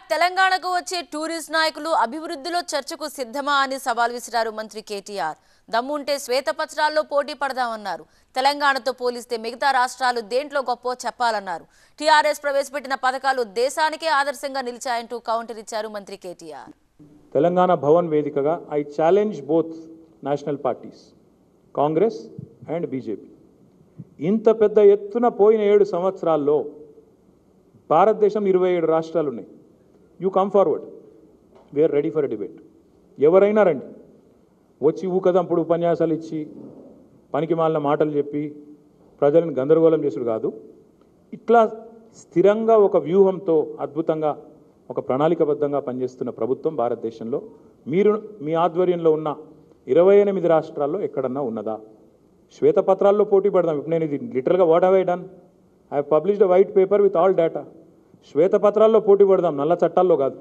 తెలంగాణకు వచ్చే టూరిస్ట్ నాయకులు అభివృద్ధిలో చర్చకు సిద్ధమా అని సవాల్ విసిరారు మంత్రి కేటీఆర్ దమ్ముంటే శ్వేతపత్రాల్లో పోటీ పడదామన్నారు తెలంగాణతో పోలిస్తే మిగతా రాష్ట్రాలు దేంట్లో గొప్పో చెప్పాలన్నారు టీఆర్ఎస్ ప్రవేశపెట్టిన పథకాలు దేశానికే ఆదర్శంగా నిలిచాయంటూ కౌంటర్ ఇచ్చారు మంత్రి కేటీఆర్ తెలంగాణ భవన్ వేదికగా I challenge both national parties Congress and BJP ఇంత పెద్ద ఎత్తున పోయిన ఏడు సంవత్సరాల్లో భారతదేశం ఇరవై ఏడు రాష్ట్రాలు ఉన్నాయి you come forward we're ready for debate ఎవరైనా రండి వచ్చి ఊకదంపుడు ఉపన్యాసాలు ఇచ్చి పనికి మాలిన మాటలు చెప్పి ప్రజలను గందరగోళం చేసుడు కాదు ఇట్లా స్థిరంగా ఒక వ్యూహంతో అద్భుతంగా ఒక ప్రణాళికబద్ధంగా పనిచేస్తున్న ప్రభుత్వం భారతదేశంలో మీరు మీ ఆధ్వర్యంలో ఉన్న ఇరవై ఎనిమిది రాష్ట్రాల్లో ఎక్కడన్నా ఉన్నదా శ్వేతపత్రాల్లో పోటీ పడదాం ఇప్పుడు నేను ఇది లిటరల్గా what have I done I published white paper with all data శ్వేతపత్రాల్లో పోటీ పడదాం నల్ల చట్టాల్లో కాదు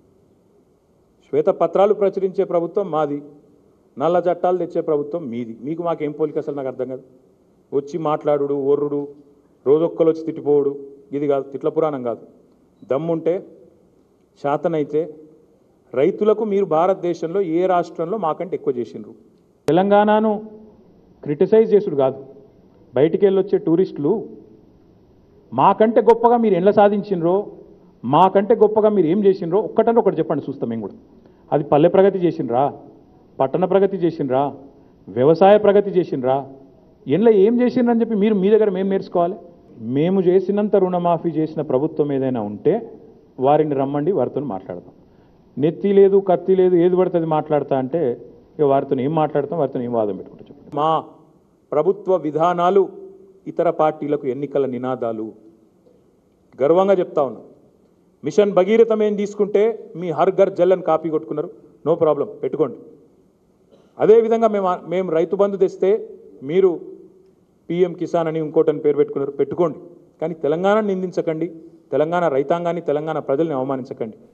శ్వేతపత్రాలు ప్రచురించే ప్రభుత్వం మాది నల్ల చట్టాలు తెచ్చే ప్రభుత్వం మీది మీకు మాకేం పోలిక అసలు నాకు అర్థం కాదు వచ్చి మాట్లాడుడు ఒర్రుడు రోజొక్కలు వచ్చి తిట్టిపోవుడు ఇది కాదు తిట్ల పురాణం కాదు దమ్ముంటే శాతనైతే రైతులకు మీరు భారతదేశంలో ఏ రాష్ట్రంలో మాకంటే ఎక్కువ చేసిండ్రు తెలంగాణను క్రిటిసైజ్ చేసుడు కాదు బయటికి వెళ్ళి వచ్చే టూరిస్టులు మాకంటే గొప్పగా మీరు ఎట్లా సాధించినరో మాకంటే గొప్పగా మీరు ఏం చేసినరో ఒక్కటంటే ఒకటి చెప్పండి చూస్తాం మేము కూడా అది పల్లె ప్రగతి చేసినరా పట్టణ ప్రగతి చేసినరా వ్యవసాయ ప్రగతి చేసినరా ఎన్లో ఏం చేసిండ్రని చెప్పి మీరు మీ దగ్గర మేము నేర్చుకోవాలి మేము చేసినంత రుణమాఫీ చేసిన ప్రభుత్వం ఏదైనా ఉంటే వారిని రమ్మండి వారితో మాట్లాడదాం నెత్తి లేదు కత్తి లేదు ఏది పడితే అది మాట్లాడతా అంటే ఇక వారితో ఏం మాట్లాడతాం వారితో ఏం వాదం పెట్టుకుంటా చెప్పండి మా ప్రభుత్వ విధానాలు ఇతర పార్టీలకు ఎన్నికల నినాదాలు గర్వంగా చెప్తా ఉన్నా మిషన్ భగీరథం ఏం తీసుకుంటే మీ హర్ ఘర్ జల్ అని కాపీ కొట్టుకున్నారు నో ప్రాబ్లం పెట్టుకోండి అదేవిధంగా మేము మేము రైతు బంధు తెస్తే మీరు పిఎం కిసాన్ అని ఇంకోటని పేరు పెట్టుకున్నారు పెట్టుకోండి కానీ తెలంగాణను నిందించకండి తెలంగాణ రైతాంగాన్ని తెలంగాణ ప్రజల్ని అవమానించకండి